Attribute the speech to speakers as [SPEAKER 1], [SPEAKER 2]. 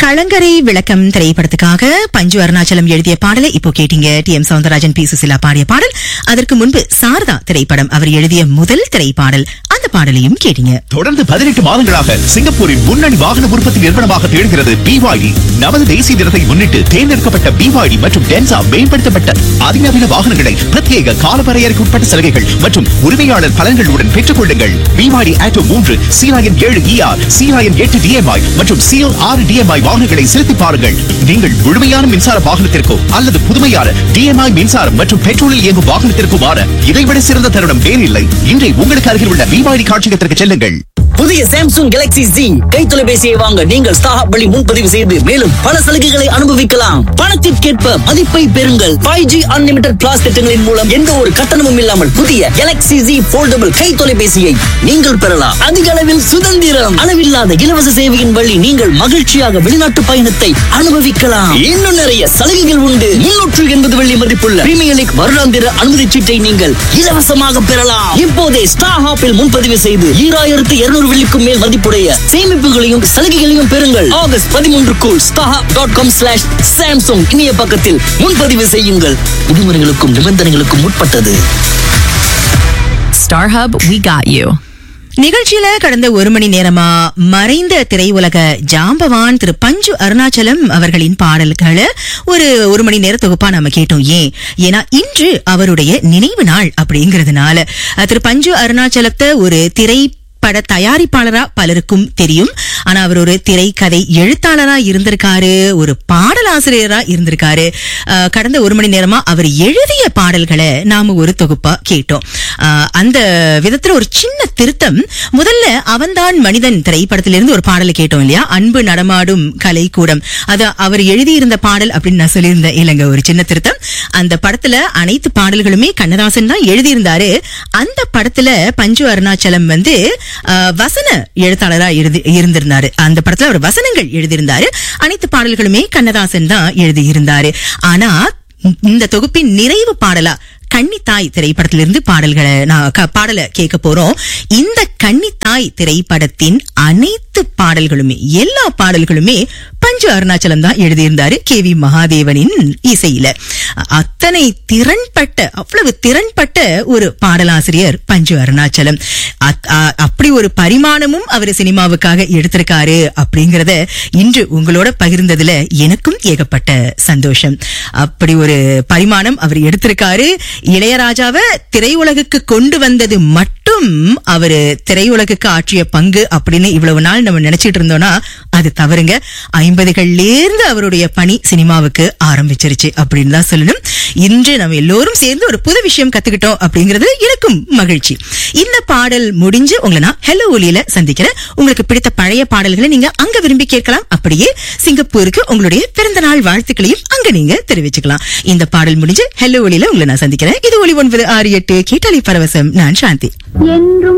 [SPEAKER 1] கலங்கரை விளக்கம் திரைப்படத்துக்காக பஞ்சு அருணாச்சலம் எழுதிய பாடலை இப்போ கேட்டீங்க T M Soundararajan P Susheela பாடிய பாடல் அதற்கு முன்பு சாரதா திரைப்படம் அவர் எழுதிய முதல் திரைப்பாடல் அந்த பாடலையும் கேட்டீங்க
[SPEAKER 2] தொடர்ந்து பதினெட்டு மாதங்களாக சிங்கப்பூரின் முன்னணி வாகன உற்பத்தி நிறுவனமாக திகழ்கிறது பிவாய்டி நமது தேசிய தினத்தை முன்னிட்டு தேர்ந்தெடுக்கப்பட்ட பிவாய்டி மற்றும் டென்சா மேம்படுத்தப்பட்ட அதிநவீன வாகனங்களை பிரத்யேக காலவரையறைக்கு உட்பட்ட சலுகைகள் மற்றும் உரிமையாளர் பலன்களுடன் பெற்றுக் கொள்ளுங்கள் பிவாய்டி ஆட்டோ மூன்று சீராயன் ஏழு இஆர் சீராயன் எட்டு டிஎம்ஐ மற்றும் சிஎல் ஆறு டிஎம்ஐ வாகனங்களை செலுத்தி பாருங்கள் நீங்கள் முழுமையான மின்சார வாகனத்திற்கோ அல்லது புதுமையான டிஎம்ஐ மின்சாரம் மற்றும் பெட்ரோலில் இயங்கும் வாகனத்திற்கோ மாற இதைவிட சிறந்த தருணம் வேறில்லை இன்றை உங்களுக்கு அருகில் உள்ள பிவாய்டி காட்சியகத்திற்கு செல்லுங்கள்
[SPEAKER 3] புதிய சாம்சங் கேலக்ஸி Z கை தொலைபேசியை வாங்க நீங்கள் ஸ்டார் வழி முன்பதிவு செய்து மேலும் பல சலுகைகளை அனுபவிக்கலாம் பணத்திற்கேற்ப மதிப்பை பெறுங்கள் ஃபைவ் ஜி அன்லிமிடெட் பிளாஸ் திட்டங்களின் மூலம் எந்த ஒரு கட்டணமும் இல்லாமல் புதிய கேலக்ஸி Z போல்டபிள் கை தொலைபேசியை நீங்கள் பெறலாம் அதிக அளவில் சுதந்திரம் அளவில்லாத இலவச சேவையின் வழி நீங்கள் மகிழ்ச்சியாக வெளிநாட்டு பயணத்தை அனுபவிக்கலாம் இன்னும் நிறைய சலுகைகள் உண்டு முன்னூற்று எண்பது வெள்ளி மதிப்புள்ள பிரீமியர் லீக் வருடாந்திர அனுமதி சீட்டை நீங்கள் இலவசமாக பெறலாம் இப்போதே ஸ்டார் ஹாப்பில் முன்பதிவு செய்து ஈராயிரத்து இருநூறு வெள்ளிக்கும் மேல் மதிப்புடைய சேமிப்புகளையும் சலுகைகளையும் பெறுங்கள் ஆகஸ்ட் பதிமூன்றுக்குள் star dot com slash Samsung இணைய பக்கத்தில் முன்பதிவு செய்யுங்கள் விதிமுறைகளுக்கும் நிபந்தனைகளுக்கும் உட்பட்டது
[SPEAKER 4] Star Hub, we got you.
[SPEAKER 1] நிகழ்ச்சியில கடந்த ஒரு மணி நேரமா மறைந்த திரையுலக ஜாம்பவான் திரு பஞ்சு அருணாச்சலம் அவர்களின் பாடல்களை ஒரு ஒரு மணி நேர தொகுப்பா நாம கேட்டோம் ஏன் ஏன்னா இன்று அவருடைய நினைவு நாள் அப்படிங்கறதுனால அஹ், திரு பஞ்சு அருணாச்சலத்தை ஒரு திரை பட தயாரிப்பாளரா பலருக்கும் தெரியும் ஆனா அவர் ஒரு திரைக்கதை எழுத்தாளரா இருந்திருக்காரு ஒரு பாடலாசிரியரா இருந்திருக்காரு அஹ், கடந்த ஒரு மணி நேரமா அவர் எழுதிய பாடல்களை நாம ஒரு தொகுப்பா கேட்டோம் அஹ், அந்த விதத்துல ஒரு சின்ன திருத்தம் முதல்ல அவன்தான் மனிதன் திரைப்படத்திலிருந்து ஒரு பாடலை கேட்டோம் இல்லையா அன்பு நடமாடும் கலைக்கூடம் அது அவர் எழுதியிருந்த பாடல் அப்படின்னு நான் சொல்லியிருந்தேன் இல்லைங்க ஒரு சின்ன திருத்தம் அந்த படத்துல அனைத்து பாடல்களுமே கண்ணதாசன் தான் எழுதியிருந்தாரு அந்த படத்துல பஞ்சு அருணாச்சலம் வந்து அஹ், வசன எழுத்தாளரா எழுதி இருந்திருந்தாரு அந்த படத்துல அவர் வசனங்கள் எழுதியிருந்தாரு அனைத்து பாடல்களுமே கண்ணதாசன் தான் எழுதியிருந்தாரு ஆனா இந்த தொகுப்பின் நிறைவு பாடலா கன்னித்தாய் திரைப்படத்திலிருந்து பாடல்களை நான் க- பாடலை கேட்க போறோம் இந்த கன்னித்தாய் திரைப்படத்தின் அனைத்து பாடல்களுமே எல்லா பாடல்களுமே பஞ்சு அருணாச்சலம் தான் எழுதியிருந்தாரு கே வி மகாதேவனின் இசையில அத்தனை திறன்பட்ட அவ்வளவு திறன்பட்ட ஒரு பாடலாசிரியர் பஞ்சு அருணாச்சலம் அத்- அ- அப்படி ஒரு பரிமாணமும் அவர் சினிமாவுக்காக எடுத்திருக்காரு அப்படிங்கறத இன்று உங்களோட பகிர்ந்ததுல எனக்கும் ஏகப்பட்ட சந்தோஷம் அப்படி ஒரு பரிமாணம் அவர் எடுத்திருக்காரு இளையராஜாவை திரையுலகுக்கு கொண்டு வந்தது மட்டும் அவரு திரையுலகுக்கு ஆற்றிய பங்கு அப்படின்னு இவ்வளவு நாள் நம்ம நினைச்சிட்டு இருந்தோம்னா அது தவறுங்க ஐம்பதுகள்லேருந்து அவருடைய பணி சினிமாவுக்கு ஆரம்பிச்சிருச்சு அப்படின்னு தான் சொல்லணும் இன்று நம்ம எல்லோரும் சேர்ந்து ஒரு புது விஷயம் கத்துக்கிட்டோம் அப்படிங்கிறது எனக்கும் மகிழ்ச்சி இந்த பாடல் முடிஞ்சு உங்களை நான் ஹலோ ஒலியில சந்திக்கிறேன் உங்களுக்கு பிடித்த பழைய பாடல்களை நீங்க அங்க விரும்பி கேட்கலாம் அப்படியே சிங்கப்பூருக்கு உங்களுடைய பிறந்த நாள் வாழ்த்துக்களையும் அங்க நீங்க தெரிவிச்சுக்கலாம் இந்த பாடல் முடிஞ்சு ஹலோ ஒலியில உங்களை நான் சந்திக்கிறேன் இது ஒலி ஒன்பது ஆறு எட்டு கேட்டாலி பரவசம் நான் சாந்தி
[SPEAKER 5] என்றும்